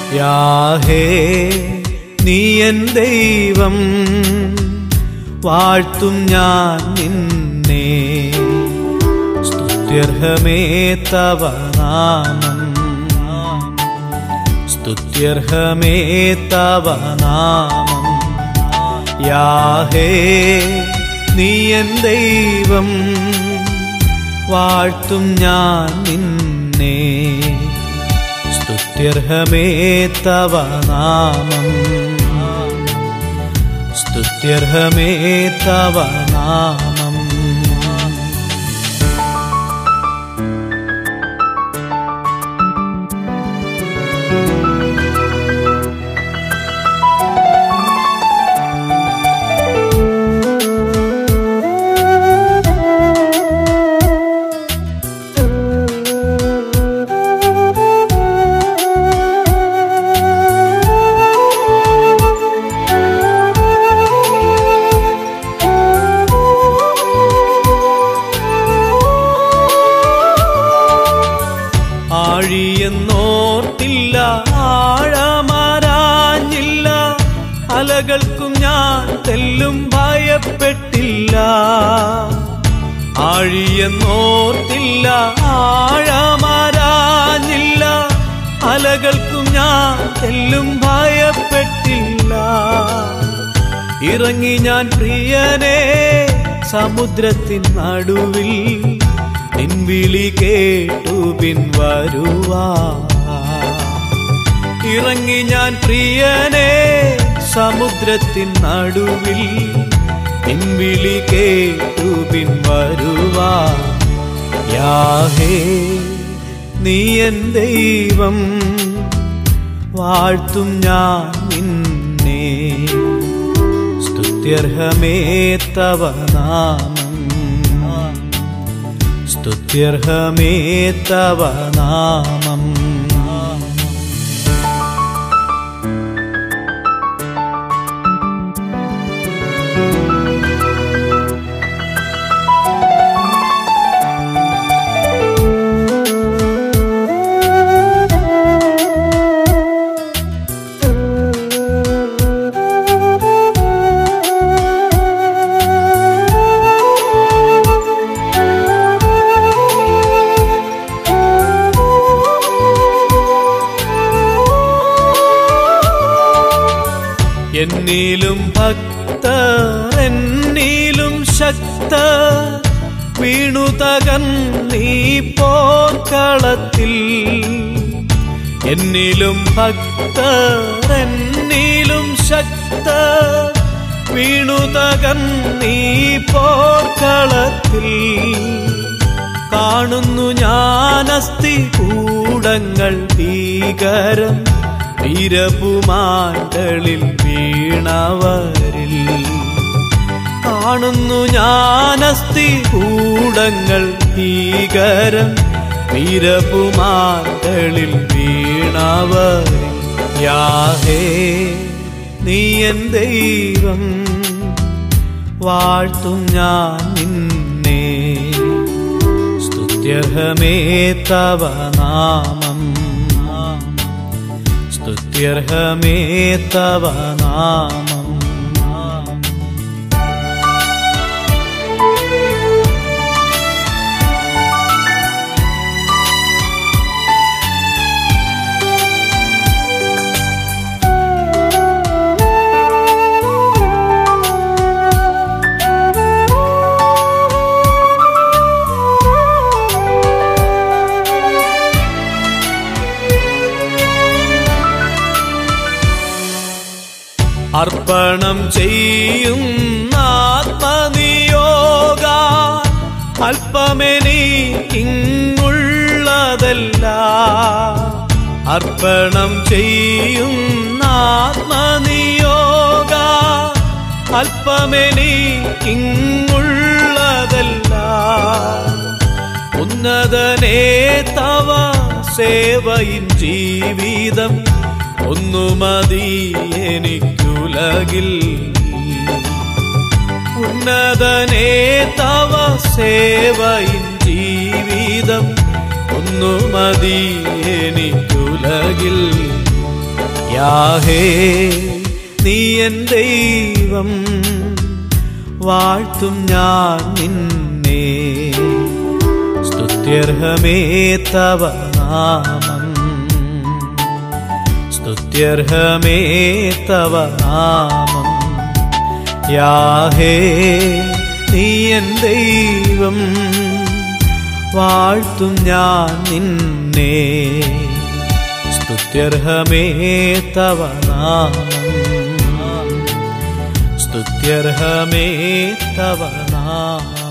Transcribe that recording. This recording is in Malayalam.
യാഹേ നീ എൻ ദൈവം വാഴ്ത്തും ഞാൻ നിന്നെ സ്തുത്യർഹമേ തവ നാമം സ്തുത്യർഹമേ തവ നാമം യാഹേ നീ എൻ ദൈവം വാഴ്ത്തും ഞാൻ നിന്നെ സ്തുത്യർഹമേ തവ നാമം സ്തുത്യർഹമേ തവ നാമം ആഴിയെന്നോർത്തില്ല ആഴമാരാഞ്ഞില്ല അലകൾക്കും ഞാൻ തെല്ലും ഭയപ്പെട്ടില്ല ആഴിയെന്നോർത്തില്ല ആഴമാരാഞ്ഞില്ല അലകൾക്കും ഞാൻ തെല്ലും ഭയപ്പെട്ടില്ല ഇറങ്ങി ഞാൻ പ്രിയനെ സമുദ്രത്തിൻ നടുവിൽ നിൻവിളി കേട്ടു പിൻവരുവാ ഇറങ്ങി ഞാൻ പ്രിയനെ സമുദ്രത്തിൻ നടുവിൽ നിൻവിളി കേട്ടു പിൻവരുവാ യാഹേ നീ എൻ ദൈവം വാഴ്ത്തും ഞാൻ നിന്നെ സ്തുത്യർഹമേ തവ നാമം സ്തുത്യർഹമേ തവ നാമം എന്നിലും ഭക്തർ എന്നിലും ശക്ത വീണു തകർന്നീ പോർക്കളത്തിൽ എന്നിലും ഭക്തർ എന്നിലും ശക്ത വീണു തകർന്നീ പോർക്കളത്തിൽ കാണുന്നു ഞാനസ്ഥി കൂടങ്ങൾ ഭീകരം വീരപുമാണ്ടളിൽ വീണവരിൽ കാണുന്നു ഞാനസ്ഥി കൂടങ്ങൾ ഭീകരം വീരപുമാണ്ടളിൽ വീണവരിൽ യാഹേ നീ എൻ ദൈവം വാഴ്ത്തും ഞാൻ നിന്നെ സ്തുത്യർഹമേ തവ നാമം സ്തുത്യർഹമേ തവ നാമം അർപ്പണം ചെയ്യും ആത്മനിയോഗ അല്പമെനിക്കിങ്ങുള്ളതല്ല അർപ്പണം ചെയ്യും ആത്മനിയോഗ അല്പമെനിക്കിങ്ങുള്ളതല്ല ഉന്നതനേ തവ സേവയിൻ ജീവിതം ഒന്നു മതി എനിക്കുലകിൽ ഉന്നതനേ തവ സേവയിൻ ജീവിതം ഒന്നു മതി എനിക്കുലകിൽ യാഹേ നീ എൻ ദൈവം വാഴ്ത്തും ഞാൻ നിന്നെ സ്തുത്യർഹമേ തവ നാമം സ്തുത്യർഹമേ തവ നാമം യാഹേ നീ എൻ ദൈവം വാഴ്ത്തും ഞാൻ നിന്നെ സ്തുത്യർഹമേ തവ നാമം സ്തുത്യർഹമേ തവ നാമം